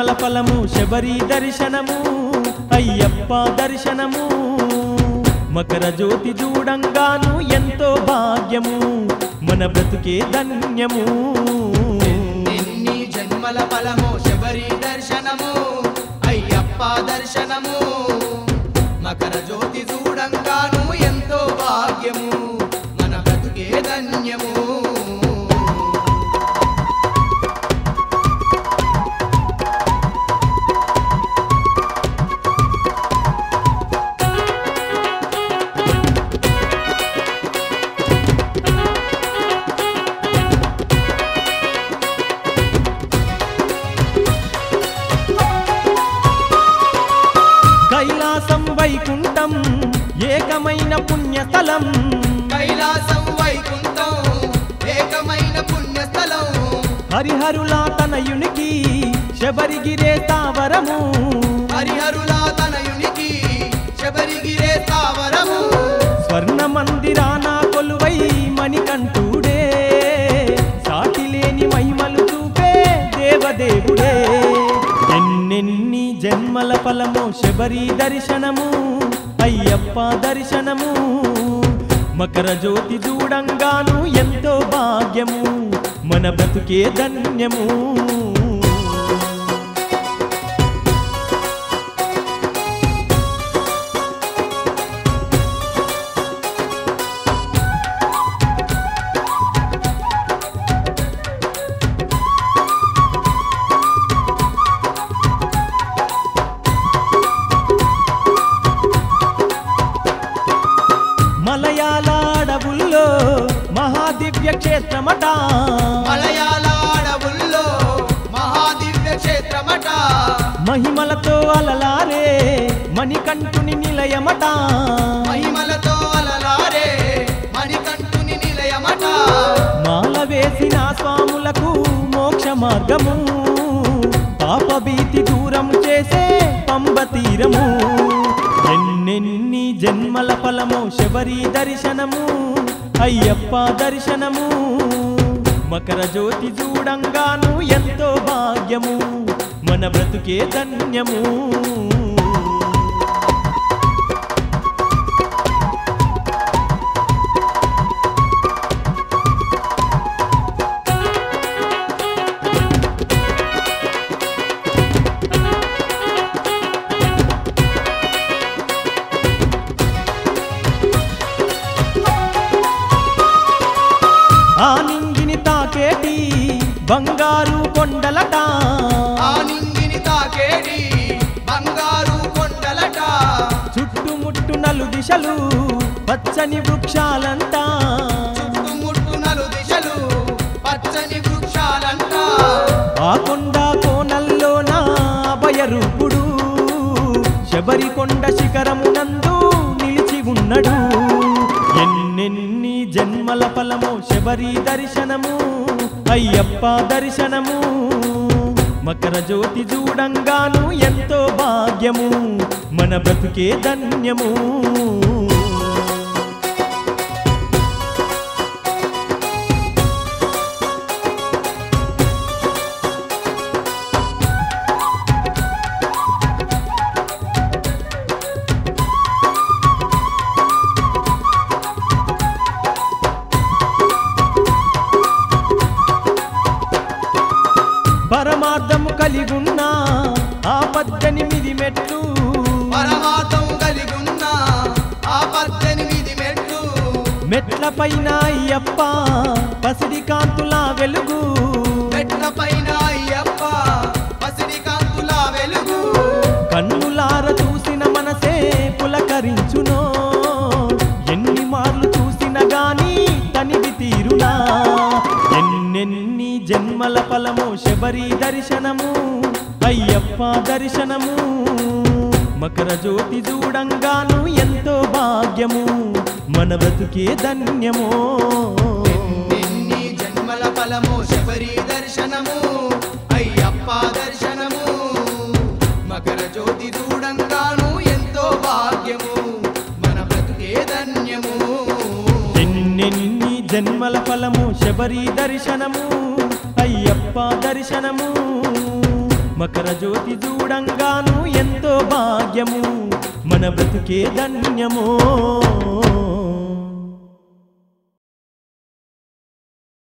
జన్మల ఫలము శబరి దర్శనము అయ్యప్ప దర్శనము మకర జ్యోతి చూడంగాను ఎంతో భాగ్యము మన బ్రతుకే ధన్యము ఎన్ని జన్మల ఫలము శబరి దర్శనము అయ్యప్ప దర్శనము మకర జ్యోతి చూడంగాను ఎంతో భాగ్యము మన బ్రతుకే ధన్యము కైలాసం వైకుంఠం ఏకమైన పుణ్యస్థలం కైలాసం వైకుంఠం ఏకమైన పుణ్యస్థలం హరిహరుల తనయునికి శబరిగిరే తావరము హరిహరుల తనయునికి శబరిగిరే స్థావరము స్వర్ణ మందిరాన కొలువై మణికంఠుడే సాటి లేని మహిమలు చూపే దేవదేవుడే ఎన్నెన్ని జన్మల ఫలము శబరి దర్శనము అయ్యప్ప దర్శనము మకర జ్యోతి చూడంగాను ఎంతో భాగ్యము మన బ్రతుకే ధన్యము మలయాళ అడవుల్లో మహాదివ్య క్షేత్రమట మలయాళ అడవుల్లో మహాదివ్య క్షేత్రమట మహిమలతో అలలారే మణికంఠుని నిలయమట మహిమలతో అలలారే మణికంఠుని నిలయమట మాల వేసిన స్వాములకు మోక్ష మార్గము పాపభీతి దూరం చేసే పంబ తీరము ఎన్నెన్ని జన్మల ఫలము శబరి దర్శనము అయ్యప్ప దర్శనము మకర జ్యోతి చూడంగాను ఎంతో భాగ్యము మన బ్రతుకే ధన్యము ఆ నింగిని తాకేటి బంగారు కొండలట ఆ నింగిని తాకేడి బంగారు కొండలట చుట్టుముట్టు నలు దిశలు పచ్చని వృక్షాలంతా చుట్టుముట్టు నలు దిశలు పచ్చని వృక్షాలంట ఆ కొండ కోనల్లోన అభయరూపుడు శబరి కొండ శిఖరమునందు నిలిచి ఉన్నడు ఎన్నెన్ని జన్మల ఫలము శబరి దర్శనము అయ్యప్ప దర్శనము మకర జ్యోతి చూడంగాను ఎంతో భాగ్యము మన బ్రతుకే ధన్యము పరమార్థము కలిగున్న ఆ పద్దెనిమిది మెట్లు పరమార్థం కలిగున్న ఆ పద్దెనిమిది మెట్లు మెట్ల పైన అయ్యప్ప పసిడి కాంతుల వెలుగు మెట్ల పైన అయ్యప్ప పసిడి కాంతుల వెలుగు కన్నులార చూసిన మనసే పులకరించునో ఎన్ని మార్లు చూసిన గాని తనివి తీరునా ఎన్నెన్ని జన్మల ఫలము శబరి దర్శనము అయ్యప్ప దర్శనము మకర జ్యోతి చూడంగాను ఎంతో భాగ్యము మన బ్రతుకే ధన్యమో ఎన్ని జన్మల ఫలము శబరి దర్శనము అయ్యప్ప దర్శనము మకర జ్యోతి చూడంగాను ఎంతో భాగ్యము మన బ్రతుకే ధన్యము ఎన్నెన్ని జన్మల ఫలము శబరి దర్శనము అయ్యప్ప దర్శనము మకర జ్యోతి చూడంగాను ఎంతో భాగ్యము మన బ్రతుకే ధన్యమో